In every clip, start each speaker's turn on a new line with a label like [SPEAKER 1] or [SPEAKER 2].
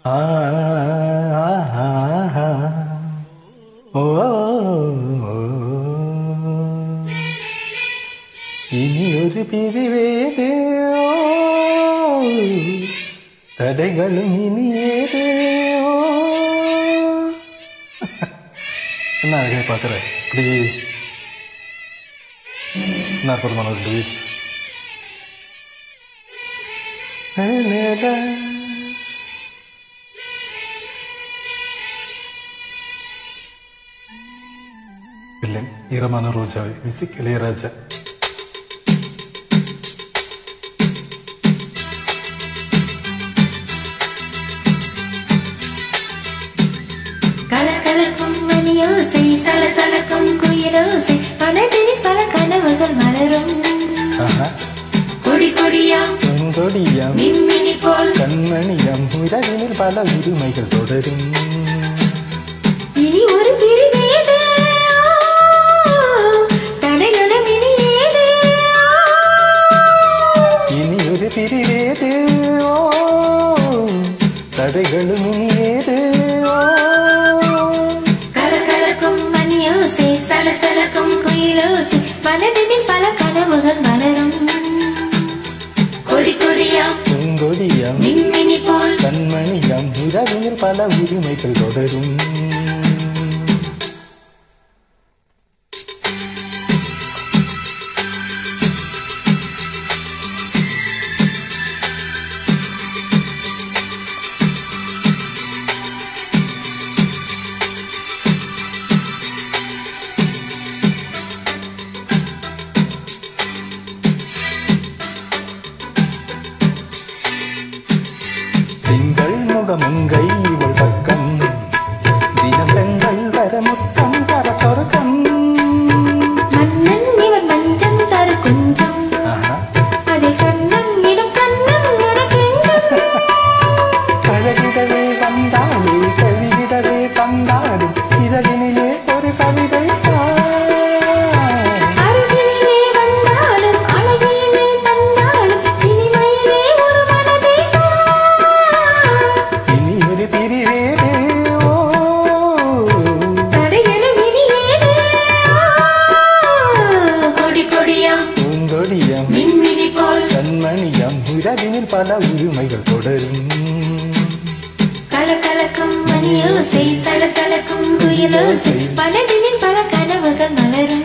[SPEAKER 1] ஆ, ஆ, ஆ, ஓ, இனி ஒரு பிரிவேது ஓ, தடைகளும் இனி ஏது ஓ. என்ன அழகே பார்க்குற இப்படி என்ன அற்புதமான ஒரு டூட்ஸ் வில்லன் ஈரமான ரோஜாவை மியூசிக் இளையராஜா
[SPEAKER 2] கலகலக்கும் மணியோசை சலசலக்கும் குயிலோசை மனதில் பல கனவுகள் மலரும்
[SPEAKER 1] ஆஹா
[SPEAKER 2] கொடி கொடியாம்
[SPEAKER 1] பொன்கொடியாம்
[SPEAKER 2] மின்மினி போல்
[SPEAKER 1] கண்மணியாம் உலகினில் பல உரிமைகள் தொடரும்
[SPEAKER 2] இனி ஒரு பிரிவேது தடைகளும் இனி ஏது
[SPEAKER 1] இனி ஒரு பிரிவேது ஓ தடைகளும் இனி ஏது ஓ
[SPEAKER 2] கலகலக்கும் மணியோசை சலசலக்கும் குயிலோசை மனதில் பல கனவுகள் மலரும் கொடி கொடியாம்
[SPEAKER 1] பொன்கொடியாம்
[SPEAKER 2] மின்மினி போல்
[SPEAKER 1] கண்மணியாம் உலகினில் பல உரிமைகள் தொடரும் திங்கள் முகமுங்கை இவள் பக்கம் தினம் பெண்கள் வர முத்தம் தர சொர்க்கம்
[SPEAKER 2] மன்னன் இவர் மஞ்சம் தரு குஞ்சம்
[SPEAKER 1] ஆஹா.
[SPEAKER 2] அதில் கண்ணம் இடம் கண்ணம் எனக்கெங்கும்
[SPEAKER 1] அழகிடவே வந்தாளே கழிவிடவே பந்தாடும் இரவினிலே ஒரு கவிதை
[SPEAKER 2] அருகினிலே வந்தாலும் அழகினிலே தந்தாலும் இனிமையிலே ஒரு மனதை
[SPEAKER 1] இனி ஒரு பிரிவேது ஓ
[SPEAKER 2] தடைகளும் இனி ஏது கொடி கொடியாம்
[SPEAKER 1] பூங்கொடியம்
[SPEAKER 2] மின்மினி போல்
[SPEAKER 1] கண்மணியம் உறவினில் பல உரிமைகள் தொடரும்
[SPEAKER 2] கலகலக்கும் மணியோசை சலசலக்கும் குயிலோசை மனதினில் பல கனவுகள் மலரும்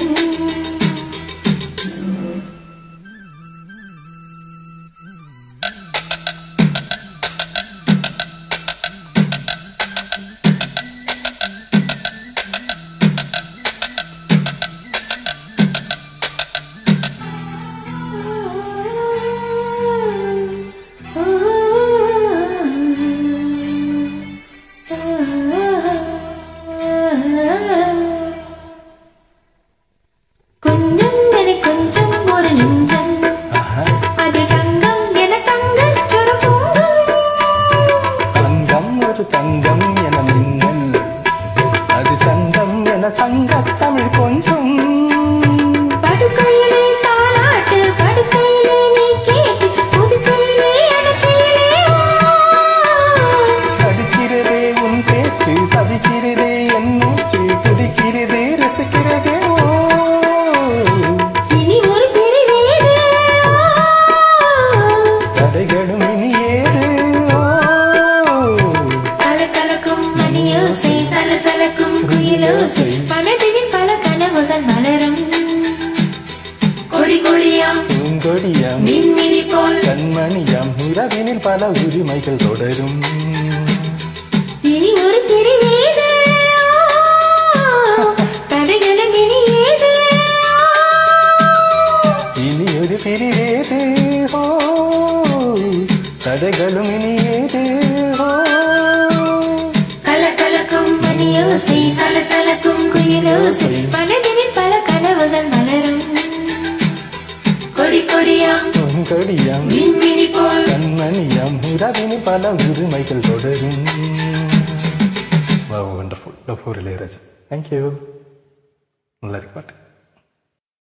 [SPEAKER 2] கொஞ்சம் என கொஞ்சம் ஒரு நெஞ்சம்
[SPEAKER 1] ஆஹா.
[SPEAKER 2] அது தங்கம் என தங்கம் சொரு
[SPEAKER 1] தங்கம் ஒரு தங்கம் என மின்னல் அது சங்கம் என சங்க தமிழ் கொஞ்சம்
[SPEAKER 2] படுக்கையிலே தாலாட்டு படுக்கையிலே நீ கேட்டு புதுக்கையிலே அடக்கையிலே
[SPEAKER 1] படிக்கிறதே உன் பேச்சு தவிக்கிறதே என் மூச்சு துடிக்கிறதே ரசிக்கிறதே ஓ
[SPEAKER 2] இனி ஒரு பிரிவேது
[SPEAKER 1] தடைகளும் இனி ஏது ஓ
[SPEAKER 2] கலகலக்கும் மணியோசை சலசலக்கும் குயிலோசை மனதில் பல கனவுகள் மலரும் கொடி கொடியாம்
[SPEAKER 1] பூங்கொடியம்
[SPEAKER 2] மின்மினி போல்
[SPEAKER 1] கண்மணியம் உறவினில் பல உரிமைகள் தொடரும்
[SPEAKER 2] இனி ஒரு பிரிவேது தடைகளும் இனி ஏது
[SPEAKER 1] இனி ஒரு பிரிவேது ஓ தடைகளும் இனி ஏது ஓ
[SPEAKER 2] கலகலக்கும் மணியோசை சலசலக்கும் குயிலோசை மனதில் பல கனவுகள் மலரும் கொடி கொடியாம்
[SPEAKER 1] பொன்கொடியம்
[SPEAKER 2] மின்மினி போல்
[SPEAKER 1] கண்மணியம் உறவினில் பல உரிமைகள் தொடரும் wonderful love for Ilaiyaraaja thank you நல்லா இருக்கு பாட்டு